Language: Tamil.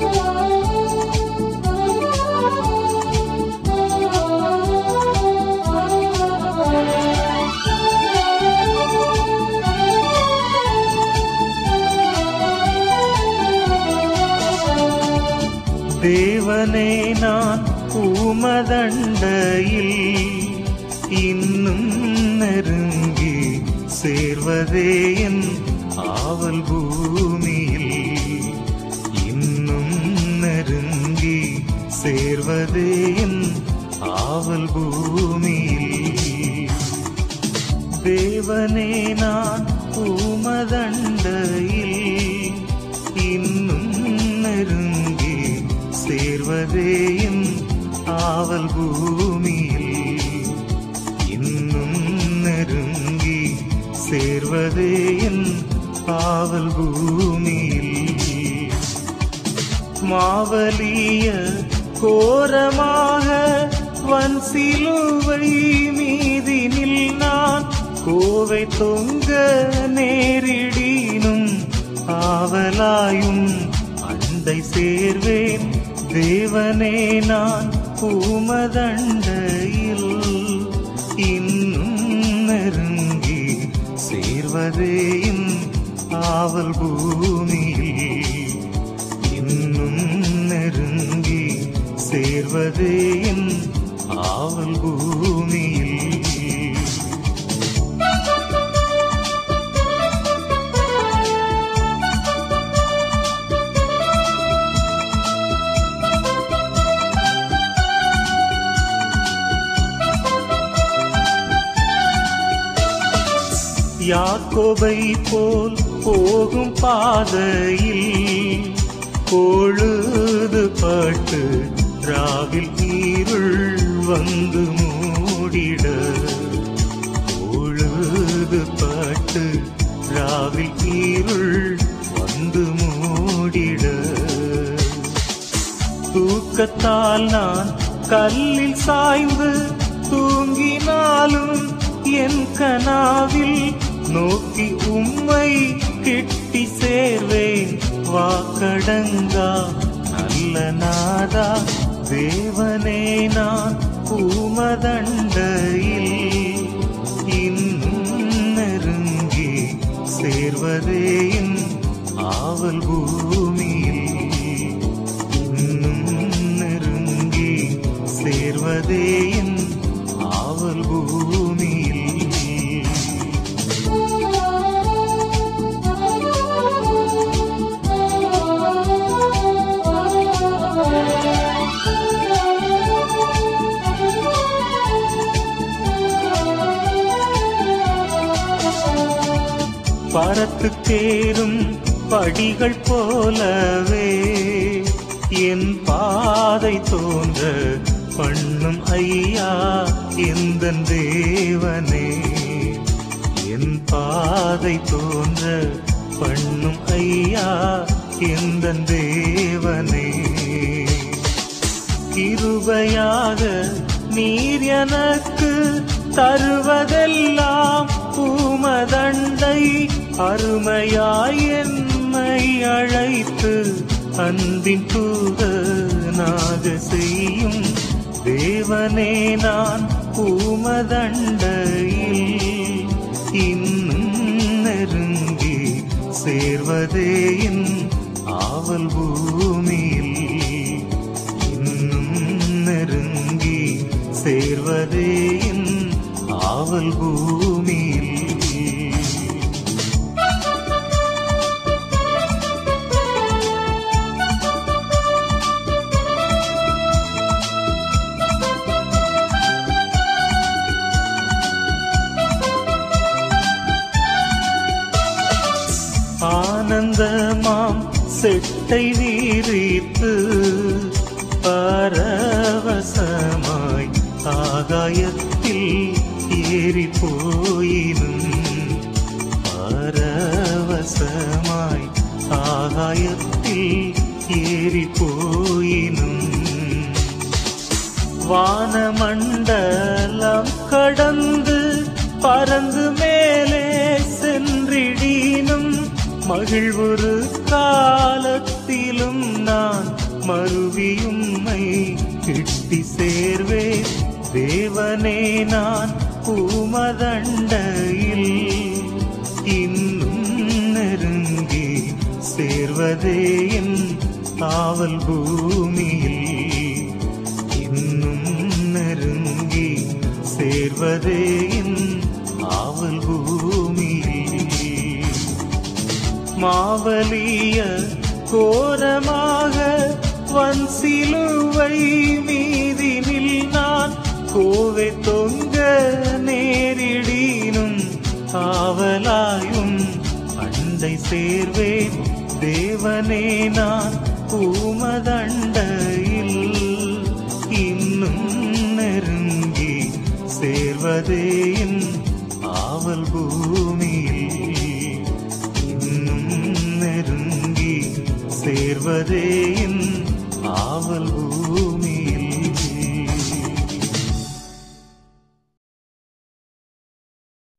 தேவனே நான் உமதண்டையில் இன்னும் நெருங்கி சேர்வதே என் ஆவல் பூமியில் இன்னும் நெருங்கி சேர்வதே என் ஆவல் பூமியில் தேவனே நான் உமதண்டையில் இன்னும் நெருங்கி சேர்வதே என் ஆவல் பூமியில் இன்னும் நெருங்கி சேர்வதே என் ஆவல் பூமியில் மாவலிய கோரமாக வன் சிலுவை மீதினில் நான் கோவை தொங்க நேரிடினும் ஆவலாயும் அண்டை சேர்வேன் தேவனே நான் பூமதண்டையில் இன்னும் நெருங்கி சேர்வதே என் ஆவல் பூமியில் இன்னும் நெருங்கி சேர்வதே என் ஆவல் பூமியில் யாக்கோபை போல் போகும் பாதையில் பொழுது பட்டு ராவில் இருள் வந்து மூடிட பொழுது பட்டு ராவில் இருள் வந்து மூடிட தூக்கத்தால் நான் கல்லில் சாய்ந்து தூங்கினாலும் என் கனாவில் நோக்கி உம்மை கிட்டி சேர்வேன் வாக்கடங்கா நல்ல நாதா தேவனே நான் பூமதண்டையில் இன்னும் நெருங்கி சேர்வதே என் ஆவல் பூமியில் இன்னும் நெருங்கி சேர்வதே என் ஆவல் பூமியில் பரத்துக்கேறும் படிகள் போலவே என் பாதை தோன்ற பண்ணும் ஐயா எந்த தேவனே என் பாதை தோன்ற பண்ணும் ஐயா எந்த தேவனே கிருபையாக நீர் எனக்கு தருவதெல்லாம் பூமதண்டை அருமையாய் என்னை அழைத்து அன்பின் தூதனாக செய்யும் தேவனே நான் பூமதண்டையில் இன்னும் நெருங்கி சேர்வதே என் ஆவல் பூமியில் இன்னும் நெருங்கி சேர்வதே என் ஆவல் பூமியில் ஆனந்தமாம் செட்டை வீரித்து பரவசமாய் ஆகாயத்தில் ஏறி போயினும் பரவசமாய் ஆகாயத்தில் ஏறி போயினும் வானமண்டலம் கடந்து பறந்து மேலே சென்றிடினும் மகிழ்வுறு காலத்தில் மரணத்திலும் நான் மறுவியும்மை கிட்டி சேர்வேன் தேவனே நான் பூமதண்டையில் இன்னும் நெருங்கி சேர்வதே என் ஆவல் பூமியில் இன்னும் நெருங்கி சேர்வதே என் ஆவல் பூமியில் மாவலிய கோரமாக வன்சிலுவை மீதினில் நான் கோவை தொங்க நேரிடினும் காவலாயும் அண்டை சேர்வேன் தேவனே நான் பூமதண்டையில் இன்னும் நெருங்கி சேர்வதே என் ஆவல் பூமியில் இன்னும் நெருங்கி சேர்வதே என் ஆவல் பூமியில்